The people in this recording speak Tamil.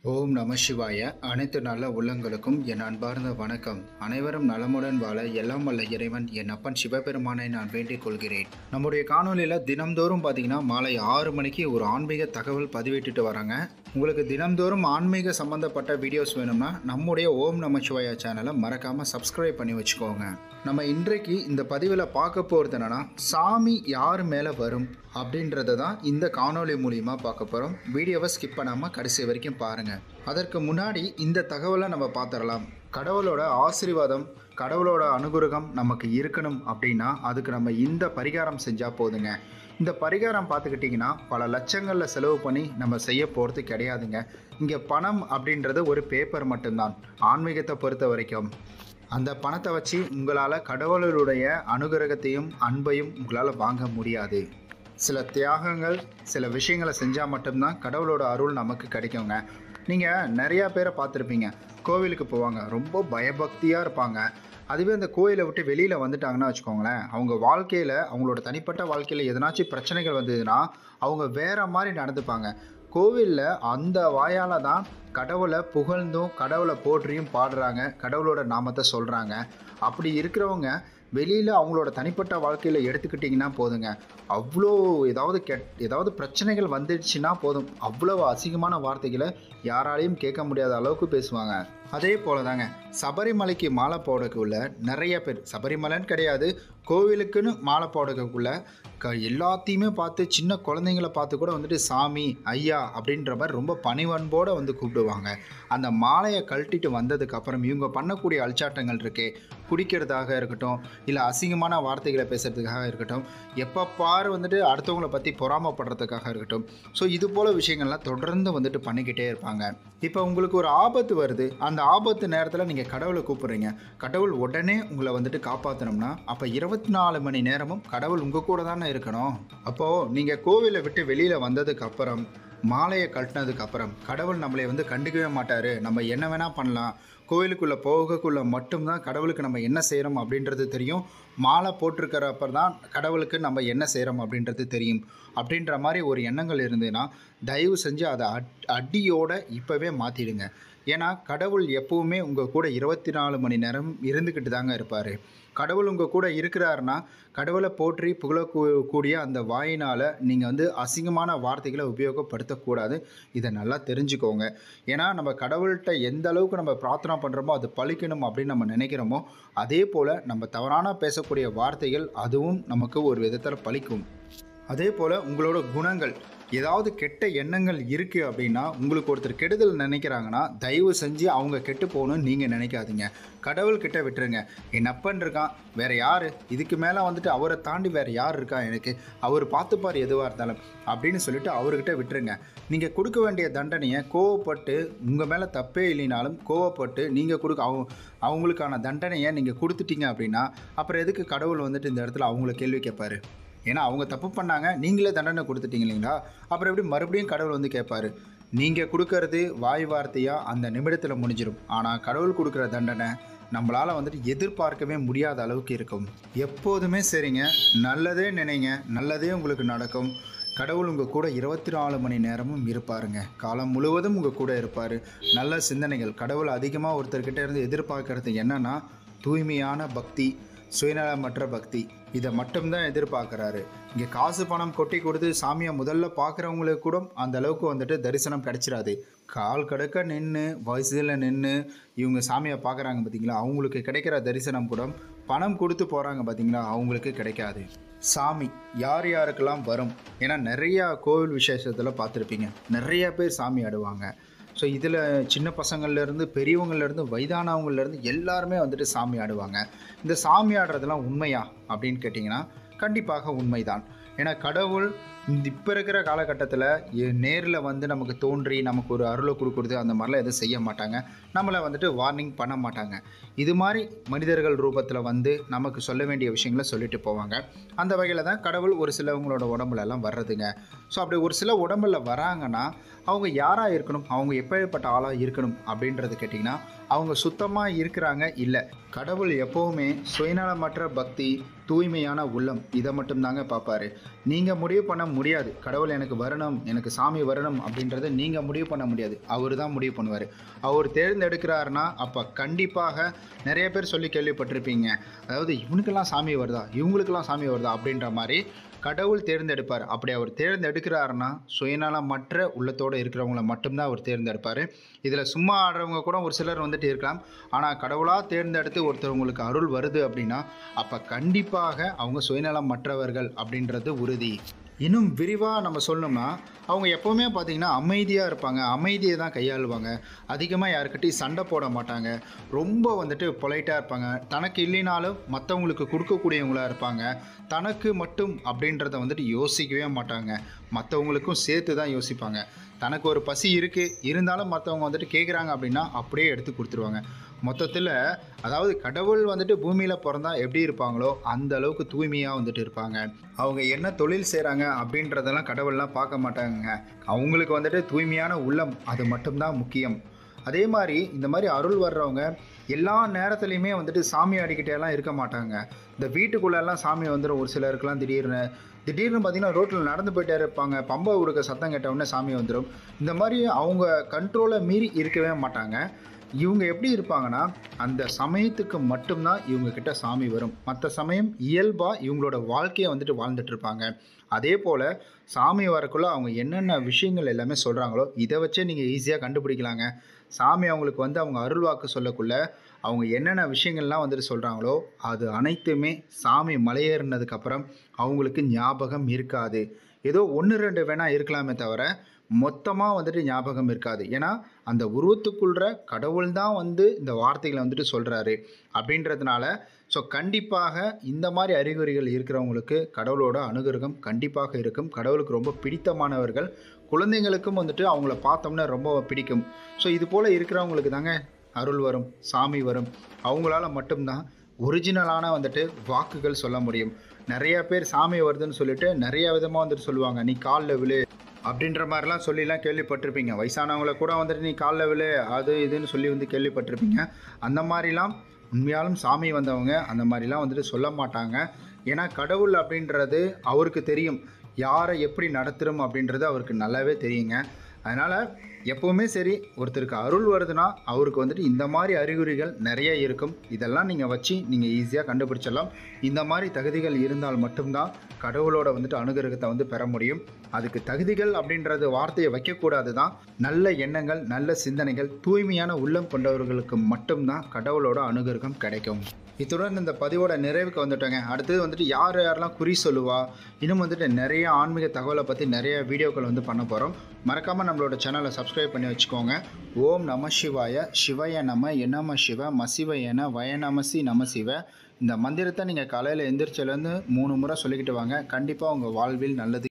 ஓம் நம சிவாய அனைத்து நல்ல உள்ளங்களுக்கும் என் அன்பார்ந்த வணக்கம் அனைவரும் நலமுடன் வாழ எல்லாம் வல்ல இறைவன் என் அப்பன் சிவபெருமானை நான் வேண்டிக் கொள்கிறேன் நம்முடைய காணொலியில் தினம்தோறும் பார்த்தீங்கன்னா மாலை ஆறு மணிக்கு ஒரு ஆன்மீக தகவல் பதிவிட்டுட்டு வராங்க உங்களுக்கு தினம்தோறும் ஆன்மீக சம்பந்தப்பட்ட வீடியோஸ் வேணும்னா நம்முடைய ஓம் நம சிவாயா சேனலை மறக்காமல் சப்ஸ்கிரைப் பண்ணி வச்சுக்கோங்க நம்ம இன்றைக்கு இந்த பதிவில் பார்க்க போகிறது என்னன்னா சாமி யார் மேலே வரும் அப்படின்றத தான் இந்த காணொளி மூலியமா பார்க்க போகிறோம் வீடியோவை ஸ்கிப் பண்ணாமல் கடைசி வரைக்கும் பாருங்கள் அதற்கு முன்னாடி இந்த தகவலை நம்ம பார்த்துடலாம் கடவுளோட ஆசீர்வாதம் கடவுளோட அனுகிரகம் நமக்கு இருக்கணும் அப்படின்னா அதுக்கு நம்ம இந்த பரிகாரம் செஞ்சால் போதுங்க இந்த பரிகாரம் பார்த்துக்கிட்டிங்கன்னா பல லட்சங்களில் செலவு பண்ணி நம்ம செய்ய போகிறது கிடையாதுங்க இங்கே பணம் அப்படின்றது ஒரு பேப்பர் மட்டும்தான் ஆன்மீகத்தை பொறுத்த வரைக்கும் அந்த பணத்தை வச்சு உங்களால் கடவுளுடைய அனுகிரகத்தையும் அன்பையும் உங்களால் வாங்க முடியாது சில தியாகங்கள் சில விஷயங்களை செஞ்சால் மட்டும்தான் கடவுளோட அருள் நமக்கு கிடைக்குங்க நீங்கள் நிறையா பேரை பார்த்துருப்பீங்க கோவிலுக்கு போவாங்க ரொம்ப பயபக்தியாக இருப்பாங்க அதுவே அந்த கோயிலை விட்டு வெளியில் வந்துட்டாங்கன்னா வச்சுக்கோங்களேன் அவங்க வாழ்க்கையில் அவங்களோட தனிப்பட்ட வாழ்க்கையில் எதனாச்சும் பிரச்சனைகள் வந்ததுன்னா அவங்க வேற மாதிரி நடந்துப்பாங்க கோவிலில் அந்த வாயால் தான் கடவுளை புகழ்ந்தும் கடவுளை போற்றியும் பாடுறாங்க கடவுளோட நாமத்தை சொல்கிறாங்க அப்படி இருக்கிறவங்க வெளியில் அவங்களோட தனிப்பட்ட வாழ்க்கையில் எடுத்துக்கிட்டிங்கன்னா போதுங்க அவ்வளோ ஏதாவது கெட் ஏதாவது பிரச்சனைகள் வந்துடுச்சுன்னா போதும் அவ்வளோ அசிங்கமான வார்த்தைகளை யாராலையும் கேட்க முடியாத அளவுக்கு பேசுவாங்க அதே போல தாங்க சபரிமலைக்கு மாலை போடக்குள்ள நிறைய பேர் சபரிமலைன்னு கிடையாது கோவிலுக்குன்னு மாலை போடக்குள்ள க எல்லாத்தையுமே பார்த்து சின்ன குழந்தைங்கள பார்த்து கூட வந்துட்டு சாமி ஐயா அப்படின்ற மாதிரி ரொம்ப பணிவன்போடு வந்து கூப்பிடுவாங்க அந்த மாலையை கழட்டிட்டு வந்ததுக்கு அப்புறம் இவங்க பண்ணக்கூடிய அல்சாட்டங்கள் இருக்கே குடிக்கிறதாக இருக்கட்டும் இல்லை அசிங்கமான வார்த்தைகளை பேசுறதுக்காக இருக்கட்டும் எப்போ பாரு வந்துட்டு அடுத்தவங்களை பற்றி பொறாமப்படுறதுக்காக இருக்கட்டும் ஸோ இது போல் விஷயங்கள்லாம் தொடர்ந்து வந்துட்டு பண்ணிக்கிட்டே இருப்பாங்க இப்போ உங்களுக்கு ஒரு ஆபத்து வருது அந்த ஆபத்து நேரத்தில் நீங்கள் கடவுளை கூப்பிடுறீங்க கடவுள் உடனே உங்களை வந்துட்டு காப்பாற்றணும்னா அப்போ இருபத்தி நாலு மணி நேரமும் கடவுள் உங்கள் கூட தானே இருக்கணும் அப்போது நீங்கள் கோவிலை விட்டு வெளியில் வந்ததுக்கு அப்புறம் மாலையை கட்டினதுக்கு அப்புறம் கடவுள் நம்மளை வந்து கண்டுக்கவே மாட்டார் நம்ம என்ன வேணால் பண்ணலாம் கோயிலுக்குள்ளே போகக்குள்ளே மட்டும்தான் கடவுளுக்கு நம்ம என்ன செய்கிறோம் அப்படின்றது தெரியும் மாலை போட்டிருக்கிறப்ப தான் கடவுளுக்கு நம்ம என்ன செய்கிறோம் அப்படின்றது தெரியும் அப்படின்ற மாதிரி ஒரு எண்ணங்கள் இருந்ததுன்னா தயவு செஞ்சு அதை அட் அடியோட இப்போவே மாற்றிடுங்க ஏன்னா கடவுள் எப்பவுமே உங்கள் கூட இருபத்தி நாலு மணி நேரம் இருந்துக்கிட்டு தாங்க இருப்பார் கடவுள் உங்கள் கூட இருக்கிறாருன்னா கடவுளை போற்றி புகழக்கூடிய அந்த வாயினால் நீங்கள் வந்து அசிங்கமான வார்த்தைகளை உபயோகப்படுத்தக்கூடாது இதை நல்லா தெரிஞ்சுக்கோங்க ஏன்னா நம்ம கடவுள்கிட்ட எந்த அளவுக்கு நம்ம பிரார்த்தனை பண்ணுறோமோ அது பழிக்கணும் அப்படின்னு நம்ம நினைக்கிறோமோ அதே போல் நம்ம தவறான பேசக்கூடிய வார்த்தைகள் அதுவும் நமக்கு ஒரு விதத்தில் பழிக்கும் அதே போல் உங்களோட குணங்கள் ஏதாவது கெட்ட எண்ணங்கள் இருக்குது அப்படின்னா உங்களுக்கு ஒருத்தர் கெடுதல் நினைக்கிறாங்கன்னா தயவு செஞ்சு அவங்க கெட்டு போகணும்னு நீங்கள் நினைக்காதீங்க கடவுள் கிட்ட விட்டுருங்க என் அப்பன் இருக்கான் வேற யார் இதுக்கு மேலே வந்துட்டு அவரை தாண்டி வேற யார் இருக்கா எனக்கு அவர் பார்த்துப்பார் எதுவாக இருந்தாலும் அப்படின்னு சொல்லிட்டு அவர்கிட்ட விட்டுருங்க நீங்கள் கொடுக்க வேண்டிய தண்டனையை கோவப்பட்டு உங்கள் மேலே தப்பே இல்லைனாலும் கோவப்பட்டு நீங்கள் கொடுக்க அவங்க அவங்களுக்கான தண்டனையை நீங்கள் கொடுத்துட்டீங்க அப்படின்னா அப்புறம் எதுக்கு கடவுள் வந்துட்டு இந்த இடத்துல அவங்கள கேள்வி கேட்பாரு ஏன்னா அவங்க தப்பு பண்ணாங்க நீங்களே தண்டனை கொடுத்துட்டீங்க இல்லைங்களா அப்புறம் எப்படி மறுபடியும் கடவுள் வந்து கேட்பாரு நீங்கள் கொடுக்கறது வாய் வார்த்தையாக அந்த நிமிடத்தில் முடிஞ்சிடும் ஆனால் கடவுள் கொடுக்குற தண்டனை நம்மளால் வந்துட்டு எதிர்பார்க்கவே முடியாத அளவுக்கு இருக்கும் எப்போதுமே சரிங்க நல்லதே நினைங்க நல்லதே உங்களுக்கு நடக்கும் கடவுள் உங்கள் கூட இருபத்தி நாலு மணி நேரமும் இருப்பாருங்க காலம் முழுவதும் உங்கள் கூட இருப்பார் நல்ல சிந்தனைகள் கடவுள் அதிகமாக ஒருத்தர்கிட்ட இருந்து எதிர்பார்க்கறது என்னன்னா தூய்மையான பக்தி சுயநலமற்ற பக்தி இதை மட்டும்தான் எதிர்பார்க்குறாரு இங்கே காசு பணம் கொட்டி கொடுத்து சாமியை முதல்ல பார்க்குறவங்களுக்கு கூட அந்த அளவுக்கு வந்துட்டு தரிசனம் கிடைச்சிடாது கால் கடக்க நின்று வயசில் நின்று இவங்க சாமியை பார்க்குறாங்க பார்த்தீங்களா அவங்களுக்கு கிடைக்கிற தரிசனம் கூட பணம் கொடுத்து போகிறாங்க பார்த்தீங்களா அவங்களுக்கு கிடைக்காது சாமி யார் யாருக்கெல்லாம் வரும் ஏன்னா நிறையா கோவில் விசேஷத்தில் பார்த்துருப்பீங்க நிறைய பேர் சாமி ஆடுவாங்க ஸோ இதில் சின்ன பசங்கள்லேருந்து பெரியவங்கள்லேருந்து வயதானவங்கள்லேருந்து எல்லாருமே வந்துட்டு சாமி ஆடுவாங்க இந்த சாமி ஆடுறதெல்லாம் உண்மையா அப்படின்னு கேட்டிங்கன்னா கண்டிப்பாக உண்மைதான் ஏன்னா கடவுள் இந்த இப்போ இருக்கிற காலகட்டத்தில் நேரில் வந்து நமக்கு தோன்றி நமக்கு ஒரு அருளை கொடுக்குறது அந்த மாதிரிலாம் எதுவும் செய்ய மாட்டாங்க நம்மளை வந்துட்டு வார்னிங் பண்ண மாட்டாங்க இது மாதிரி மனிதர்கள் ரூபத்தில் வந்து நமக்கு சொல்ல வேண்டிய விஷயங்களை சொல்லிட்டு போவாங்க அந்த வகையில் தான் கடவுள் ஒரு சிலவங்களோட உடம்புல எல்லாம் வர்றதுங்க ஸோ அப்படி ஒரு சில உடம்புல வராங்கன்னா அவங்க யாராக இருக்கணும் அவங்க எப்பேற்பட்ட ஆளாக இருக்கணும் அப்படின்றது கேட்டிங்கன்னா அவங்க சுத்தமாக இருக்கிறாங்க இல்லை கடவுள் எப்போவுமே சுயநலமற்ற பக்தி தூய்மையான உள்ளம் இதை மட்டும்தாங்க பார்ப்பாரு நீங்கள் முடிவு பண்ண முடியாது கடவுள் எனக்கு வரணும் எனக்கு சாமி வரணும் அப்படின்றத நீங்கள் முடிவு பண்ண முடியாது அவர் தான் முடிவு பண்ணுவார் அவர் தேர்ந்தெடுக்கிறாருன்னா அப்போ கண்டிப்பாக நிறைய பேர் சொல்லி கேள்விப்பட்டிருப்பீங்க அதாவது இவனுக்கெல்லாம் சாமி வருதா இவங்களுக்கெல்லாம் சாமி வருதா அப்படின்ற மாதிரி கடவுள் தேர்ந்தெடுப்பார் அப்படி அவர் தேர்ந்தெடுக்கிறாருன்னா சுயநலமற்ற உள்ளத்தோடு இருக்கிறவங்கள மட்டும்தான் அவர் தேர்ந்தெடுப்பார் இதில் சும்மா ஆடுறவங்க கூட ஒரு சிலர் வந்துட்டு இருக்கலாம் ஆனால் கடவுளாக தேர்ந்தெடுத்து ஒருத்தவங்களுக்கு அருள் வருது அப்படின்னா அப்போ கண்டிப்பாக அவங்க சுயநலமற்றவர்கள் அப்படின்றது உறுதி இன்னும் விரிவாக நம்ம சொல்லணும்னா அவங்க எப்போவுமே பார்த்தீங்கன்னா அமைதியாக இருப்பாங்க அமைதியை தான் கையாளுவாங்க அதிகமாக யாருக்கிட்டையும் சண்டை போட மாட்டாங்க ரொம்ப வந்துட்டு பொலைட்டாக இருப்பாங்க தனக்கு இல்லைனாலும் மற்றவங்களுக்கு கொடுக்கக்கூடியவங்களாக இருப்பாங்க தனக்கு மட்டும் அப்படின்றத வந்துட்டு யோசிக்கவே மாட்டாங்க மற்றவங்களுக்கும் சேர்த்து தான் யோசிப்பாங்க தனக்கு ஒரு பசி இருக்குது இருந்தாலும் மற்றவங்க வந்துட்டு கேட்குறாங்க அப்படின்னா அப்படியே எடுத்து கொடுத்துருவாங்க மொத்தத்தில் அதாவது கடவுள் வந்துட்டு பூமியில் பிறந்தா எப்படி இருப்பாங்களோ அந்த அளவுக்கு தூய்மையாக வந்துட்டு இருப்பாங்க அவங்க என்ன தொழில் செய்கிறாங்க அப்படின்றதெல்லாம் கடவுள்லாம் பார்க்க மாட்டாங்க அவங்களுக்கு வந்துட்டு தூய்மையான உள்ளம் அது மட்டும்தான் முக்கியம் அதே மாதிரி இந்த மாதிரி அருள் வர்றவங்க எல்லா நேரத்துலையுமே வந்துட்டு சாமி அடிக்கிட்டே எல்லாம் இருக்க மாட்டாங்க இந்த வீட்டுக்குள்ளெல்லாம் சாமி வந்துடும் ஒரு சிலருக்குலாம் திடீர்னு திடீர்னு பார்த்தீங்கன்னா ரோட்டில் நடந்து போயிட்டே இருப்பாங்க பம்பை உடுக்க சத்தம் கேட்ட உடனே சாமி வந்துடும் இந்த மாதிரி அவங்க கண்ட்ரோலை மீறி இருக்கவே மாட்டாங்க இவங்க எப்படி இருப்பாங்கன்னா அந்த சமயத்துக்கு மட்டும்தான் இவங்க கிட்ட சாமி வரும் மற்ற சமயம் இயல்பாக இவங்களோட வாழ்க்கையை வந்துட்டு வாழ்ந்துட்டு இருப்பாங்க அதே போல் சாமி வரக்குள்ள அவங்க என்னென்ன விஷயங்கள் எல்லாமே சொல்கிறாங்களோ இதை வச்சே நீங்கள் ஈஸியாக கண்டுபிடிக்கலாங்க சாமி அவங்களுக்கு வந்து அவங்க அருள்வாக்கு சொல்லக்குள்ள அவங்க என்னென்ன விஷயங்கள்லாம் வந்துட்டு சொல்கிறாங்களோ அது அனைத்துமே சாமி மலையேறினதுக்கப்புறம் அவங்களுக்கு ஞாபகம் இருக்காது ஏதோ ஒன்று ரெண்டு வேணால் இருக்கலாமே தவிர மொத்தமாக வந்துட்டு ஞாபகம் இருக்காது ஏன்னா அந்த உருவத்துக்குள்ள கடவுள் தான் வந்து இந்த வார்த்தைகளை வந்துட்டு சொல்கிறாரு அப்படின்றதுனால ஸோ கண்டிப்பாக இந்த மாதிரி அறிகுறிகள் இருக்கிறவங்களுக்கு கடவுளோட அனுகிரகம் கண்டிப்பாக இருக்கும் கடவுளுக்கு ரொம்ப பிடித்தமானவர்கள் குழந்தைங்களுக்கும் வந்துட்டு அவங்கள பார்த்தோம்னா ரொம்ப பிடிக்கும் ஸோ இது போல் இருக்கிறவங்களுக்கு தாங்க அருள் வரும் சாமி வரும் அவங்களால மட்டும்தான் ஒரிஜினலான வந்துட்டு வாக்குகள் சொல்ல முடியும் நிறைய பேர் சாமி வருதுன்னு சொல்லிட்டு நிறைய விதமாக வந்துட்டு சொல்லுவாங்க நீ காலில் விழு அப்படின்ற மாதிரிலாம் சொல்லிலாம் கேள்விப்பட்டிருப்பீங்க வயசானவங்கள கூட வந்துட்டு நீ காலில் விழு அது இதுன்னு சொல்லி வந்து கேள்விப்பட்டிருப்பீங்க அந்த மாதிரிலாம் உண்மையாலும் சாமி வந்தவங்க அந்த மாதிரிலாம் வந்துட்டு சொல்ல மாட்டாங்க ஏன்னா கடவுள் அப்படின்றது அவருக்கு தெரியும் யாரை எப்படி நடத்துகிறோம் அப்படின்றது அவருக்கு நல்லாவே தெரியுங்க அதனால் எப்போவுமே சரி ஒருத்தருக்கு அருள் வருதுன்னா அவருக்கு வந்துட்டு இந்த மாதிரி அறிகுறிகள் நிறைய இருக்கும் இதெல்லாம் நீங்கள் வச்சு நீங்கள் ஈஸியாக கண்டுபிடிச்சிடலாம் இந்த மாதிரி தகுதிகள் இருந்தால் மட்டும்தான் கடவுளோட வந்துட்டு அனுகிரகத்தை வந்து பெற முடியும் அதுக்கு தகுதிகள் அப்படின்றது வார்த்தையை வைக்கக்கூடாது தான் நல்ல எண்ணங்கள் நல்ல சிந்தனைகள் தூய்மையான உள்ளம் கொண்டவர்களுக்கு மட்டும்தான் கடவுளோட அனுகிரகம் கிடைக்கும் இத்துடன் இந்த பதிவோட நிறைவுக்கு வந்துட்டோங்க அடுத்தது வந்துட்டு யார் யாரெல்லாம் குறி சொல்லுவா இன்னும் வந்துட்டு நிறைய ஆன்மீக தகவலை பற்றி நிறைய வீடியோக்கள் வந்து பண்ண போகிறோம் மறக்காமல் நம்மளோட சேனலை சப்ஸ்கிரைப் பண்ணி வச்சுக்கோங்க ஓம் நம சிவாய சிவய நம என்னம சிவ மசிவ என வயநமசி நம சிவ இந்த மந்திரத்தை நீங்கள் காலையில் எந்திரிச்சிலேருந்து மூணு முறை சொல்லிக்கிட்டு வாங்க கண்டிப்பாக உங்கள் வாழ்வில் நல்லது